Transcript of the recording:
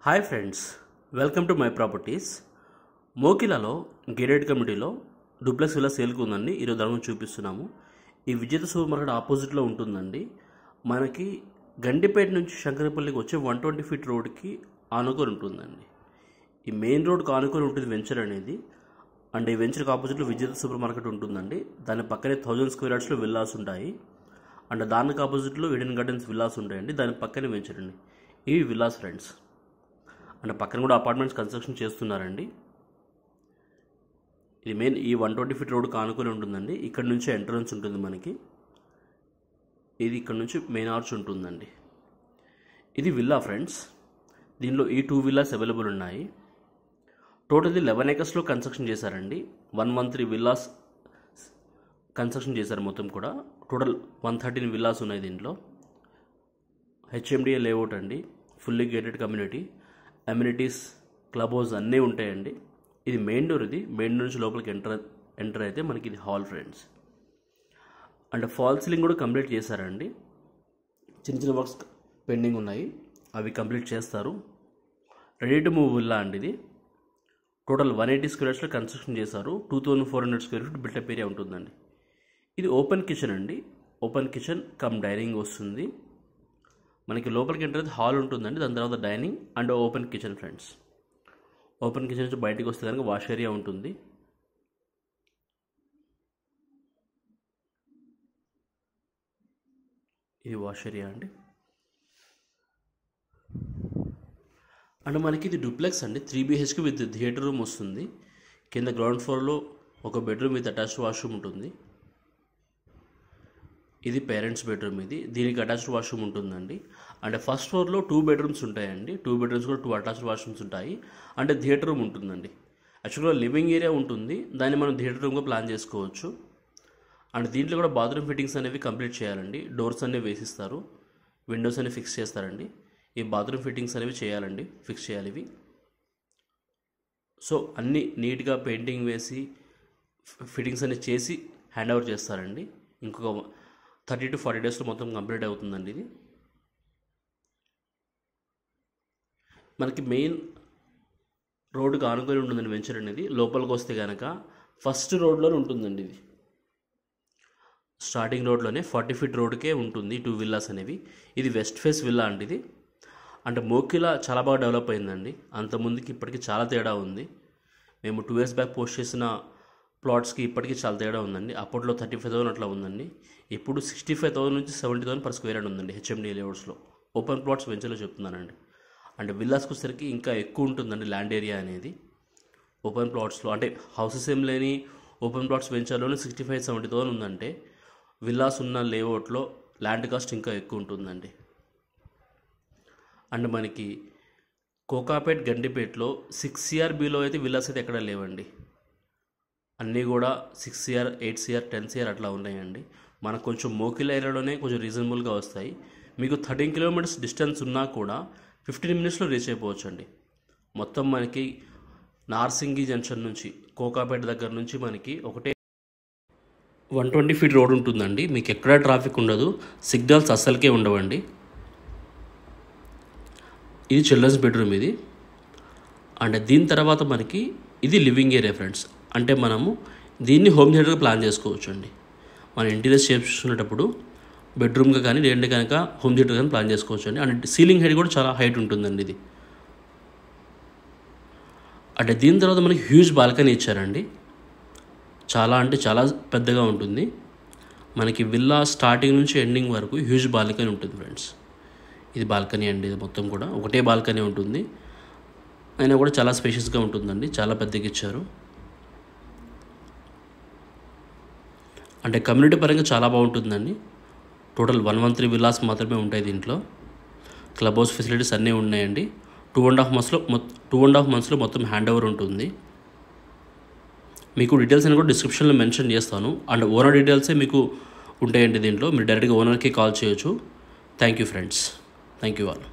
hi friends welcome to my properties మోకిలాలో gated కమ్యూనిటీలో duplex villa సేల్కి ఉందండి ఈరోజు దాని గురించి చూపిస్తున్నాము ఈ విజేత సూపర్ మార్కెట్ ఆపోజిట్లో ఉంటుందండి మనకి గండిపేట నుంచి శంకరపల్లికి వచ్చే వన్ ట్వంటీ ఫీట్ రోడ్కి ఆనుకొని ఉంటుందండి ఈ మెయిన్ రోడ్కి ఆనుకొని ఉంటుంది వెంచర్ అనేది అండ్ ఈ వెంచర్కి ఆపోజిట్లో విజేత సూపర్ మార్కెట్ ఉంటుందండి దాని పక్కనే థౌజండ్ స్క్వేర్ యార్డ్స్లో విల్లాస్ ఉంటాయి అండ్ దానికి ఆపోజిట్లో ఈడెన్ గార్డెన్స్ విల్లాస్ ఉంటాయండి దాని పక్కనే వెంచర్ అండి ఇవి విల్లాస్ ఫ్రెండ్స్ అంటే పక్కన కూడా అపార్ట్మెంట్స్ కన్స్ట్రక్షన్ చేస్తున్నారండి ఇది మెయిన్ ఈ వన్ ట్వంటీ ఫీట్ రోడ్ కానుకొని ఉంటుందండి ఇక్కడ నుంచి ఎంట్రన్స్ ఉంటుంది మనకి ఇది ఇక్కడ నుంచి మెయిన్ ఆర్చ్ ఉంటుందండి ఇది విల్లా ఫ్రెండ్స్ దీనిలో ఈ టూ విల్లాస్ అవైలబుల్ ఉన్నాయి టోటల్ ఇది లెవెన్ ఏకర్స్లో కన్స్ట్రక్షన్ చేశారండి one one three villas construction చేశారు మొత్తం కూడా టోటల్ వన్ థర్టీన్ విల్లాస్ ఉన్నాయి దీంట్లో హెచ్ఎండిఏ లేఅవుట్ అండి fully gated community amenities club house అన్నీ ఉంటాయండి ఇది మెయిన్ డోర్ ఇది మెయిన్ డోర్ నుంచి లోపలికి ఎంటర్ ఎంటర్ అయితే మనకి ఇది hall friends and fall ceiling కూడా కంప్లీట్ చేశారండి చిన్న చిన్న వర్క్స్ పెండింగ్ ఉన్నాయి అవి కంప్లీట్ చేస్తారు రెడీ టు మూవ్ విల్లా అండి ఇది టోటల్ వన్ ఎయిటీ స్క్వేర్స్లో కన్స్ట్రక్షన్ చేశారు two thousand four hundred square feet built up area ఉంటుందండి ఇది ఓపెన్ కిచెన్ అండి ఓపెన్ కిచెన్ కమ్ డైనింగ్ వస్తుంది మనకి లోపలికి ఎంటర్ అయితే హాల్ ఉంటుందండి దాని తర్వాత dining and open kitchen friends open kitchen నుంచి బయటికి వస్తే కనుక వాష్ ఏరియా ఉంటుంది ఇది వాష్ ఏరియా అండి అండ్ మనకి ఇది డూప్లెక్స్ అండి త్రీ బీహెచ్కి విత్ థియేటర్ రూమ్ వస్తుంది కింద గ్రౌండ్ ఫ్లోర్లో ఒక బెడ్రూమ్ విత్ అటాచ్డ్ వాష్రూమ్ ఉంటుంది ఇది పేరెంట్స్ బెడ్రూమ్ ఇది దీనికి అటాచ్డ్ వాష్రూమ్ ఉంటుందండి అండ్ ఫస్ట్ ఫ్లోర్లో టూ బెడ్రూమ్స్ ఉంటాయండి టూ బెడ్రూమ్స్ కూడా టూ అటాచ్డ్ వాష్రూమ్స్ ఉంటాయి అంటే థియేటర్ రూమ్ ఉంటుందండి యాక్చువల్గా లివింగ్ ఏరియా ఉంటుంది దాన్ని మనం థియేటర్ రూమ్గా ప్లాన్ చేసుకోవచ్చు అండ్ దీంట్లో కూడా బాత్రూమ్ ఫిట్టింగ్స్ అనేవి కంప్లీట్ చేయాలండి డోర్స్ అనేవి వేసిస్తారు విండోస్ అనేవి ఫిక్స్ చేస్తారండి ఈ బాత్రూమ్ ఫిట్టింగ్స్ అనేవి చేయాలండి ఫిక్స్ చేయాలి ఇవి సో అన్నీ నీట్గా పెయింటింగ్ వేసి ఫిట్టింగ్స్ అనేవి చేసి హ్యాండ్ ఓవర్ చేస్తారండి ఇంకొక థర్టీ టు ఫార్టీ డేస్లో మొత్తం కంప్లీట్ అవుతుందండి ఇది మనకి మెయిన్ రోడ్డుకి ఆనుకొని ఉంటుందండి వెంచర్ అనేది లోపలికి వస్తే కనుక ఫస్ట్ రోడ్లోనే ఉంటుందండి ఇది స్టార్టింగ్ రోడ్లోనే ఫార్టీ ఫీట్ రోడ్కే ఉంటుంది టూ విల్లాస్ అనేవి ఇది వెస్ట్ ఫేస్ విల్లా అండి ఇది అంటే మోకిలా చాలా బాగా డెవలప్ అయిందండి అంత ముందుకి ఇప్పటికి చాలా తేడా ఉంది మేము టూ ఇయర్స్ బ్యాక్ పోస్ట్ చేసిన ప్లాట్స్కి ఇప్పటికీ చాలా తేడా ఉందండి అప్పట్లో థర్టీ ఫైవ్ థౌసండ్ అట్లా ఉందండి ఇప్పుడు సిక్స్టీ ఫైవ్ థౌసండ్ నుంచి seventy thousand per square yard ఉందండి హెచ్ఎండి లేఅవుట్స్లో ఓపెన్ ప్లాట్స్ వెంచర్లో చెప్తున్నానండి అంటే విల్లాస్కి వచ్చేసరికి ఇంకా ఎక్కువ ఉంటుందండి ల్యాండ్ ఏరియా అనేది ఓపెన్ ప్లాట్స్లో అంటే హౌసెస్ ఏం లేని ఓపెన్ ప్లాట్స్ వెంచర్లోనే సిక్స్టీ ఫైవ్ సెవెంటీ థౌసండ్ ఉందంటే విల్లాస్ ఉన్న లేఅవుట్లో ల్యాండ్ కాస్ట్ ఇంకా ఎక్కువ ఉంటుందండి అండ్ మనకి కోకాపేట్ గండిపేటలో సిక్స్ సిఆర్ బిలో అయితే విల్లాస్ అయితే ఎక్కడ లేవండి అన్నీ కూడా six CR eight CR ten CR అట్లా ఉన్నాయండి మనకు కొంచెం మోకిల్ ఏరియాలోనే కొంచెం రీజనబుల్గా వస్తాయి మీకు థర్టీన్ కిలోమీటర్స్ డిస్టెన్స్ ఉన్నా కూడా ఫిఫ్టీన్ మినిట్స్లో రీచ్ అయిపోవచ్చు అండి మొత్తం మనకి నార్సింగి జంక్షన్ నుంచి కోకాపేట దగ్గర నుంచి మనకి ఒకటే వన్ ట్వంటీ ఫీట్ రోడ్ ఉంటుందండి మీకు ఎక్కడా ట్రాఫిక్ ఉండదు సిగ్నల్స్ అస్సలకే ఉండవండి ఇది చిల్డ్రన్స్ బెడ్రూమ్ ఇది అండ్ దీని తర్వాత మనకి ఇది లివింగ్ ఏరియా ఫ్రెండ్స్ అంటే మనము దీన్ని హోమ్ థియేటర్గా ప్లాన్ చేసుకోవచ్చు అండి మన ఇంటీరియర్ షేప్ చూసుకునేటప్పుడు బెడ్రూమ్గా కానీ లేదంటే కనుక హోమ్ థియేటర్ కానీ ప్లాన్ చేసుకోవచ్చు అండి అండ్ సీలింగ్ హైట్ కూడా చాలా హైట్ ఉంటుందండి ఇది అంటే దీని తర్వాత మనకి హ్యూజ్ బాల్కనీ ఇచ్చారండి చాలా అంటే చాలా పెద్దగా ఉంటుంది మనకి విల్లా స్టార్టింగ్ నుంచి ఎండింగ్ వరకు హ్యూజ్ బాల్కనీ ఉంటుంది ఫ్రెండ్స్ ఇది బాల్కనీ అండి ఇది మొత్తం కూడా ఒకటే బాల్కనీ ఉంటుంది అయినా కూడా చాలా స్పేషియస్గా ఉంటుందండి చాలా పెద్దగా ఇచ్చారు అంటే కమ్యూనిటీ పరంగా చాలా బాగుంటుందండి total one one three villas మాత్రమే ఉంటాయి దీంట్లో క్లబ్ హౌస్ ఫెసిలిటీస్ అన్నీ ఉన్నాయండి టూ అండ్ హాఫ్ మంత్స్లో టూ అండ్ హాఫ్ మంత్స్లో మొత్తం హ్యాండ్ ఓవర్ ఉంటుంది మీకు డీటెయిల్స్ అని కూడా డిస్క్రిప్షన్లో మెన్షన్ చేస్తాను అండ్ ఓనర్ డీటెయిల్సే మీకు ఉంటాయండి దీంట్లో మీరు డైరెక్ట్గా ఓనర్కి కాల్ చేయొచ్చు thank you friends thank you all